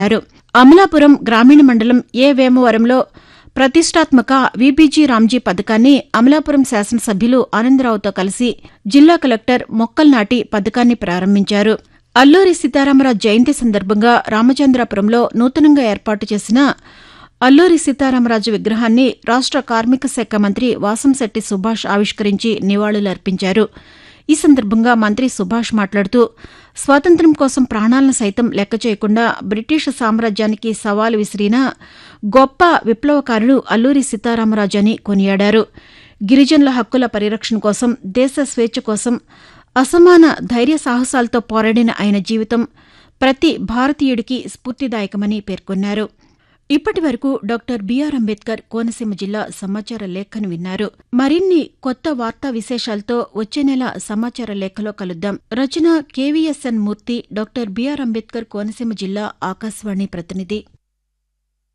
అన్నారు అమలాపురం గ్రామీణ మండలం ఏ వేమవరంలో ప్రతిష్టాత్మక వీబీజీ రామ్జీ పథకాన్ని అమలాపురం శాసనసభ్యులు ఆనందరావుతో కలిసి జిల్లా కలెక్టర్ మొక్కలు నాటి పథకాన్ని ప్రారంభించారు అల్లూరి సీతారామరాజు జయంతి సందర్భంగా రామచంద్రాపురంలో నూతనంగా ఏర్పాటు చేసిన అల్లూరి సీతారామరాజు విగ్రహాన్ని రాష్ట కార్మిక శాఖ మంత్రి వాసంశెట్టి సుభాష్ ఆవిష్కరించి నివాళులర్పించారు ఈ సందర్భంగా మంత్రి సుభాష్ మాట్లాడుతూ స్వాతంత్ర్యం కోసం ప్రాణాలను సైతం లెక్క చేయకుండా బ్రిటిష్ సామ్రాజ్యానికి సవాలు విసిరిన గొప్ప విప్లవకారుడు అల్లూరి సీతారామరాజు అని కొనియాడారు గిరిజనుల హక్కుల పరిరక్షణ కోసం దేశ స్వేచ్ఛ కోసం అసమాన ధైర్య సాహసాలతో పోరాడిన ఆయన జీవితం ప్రతి భారతీయుడికి స్ఫూర్తిదాయకమని పేర్కొన్నారు ఇప్పటి వరకు డాక్టర్ బిఆర్ అంబేద్కర్ కోనసీమ జిల్లా సమాచార లేఖను విన్నారు మరిన్ని కొత్త వార్తా విశేషాలతో వచ్చే నెల సమాచార లేఖలో కలుద్దాం రచన KVSN Murthy doctor BR Ambedkar Konaseema జిల్లా ఆకాశవాణి ప్రతినిధి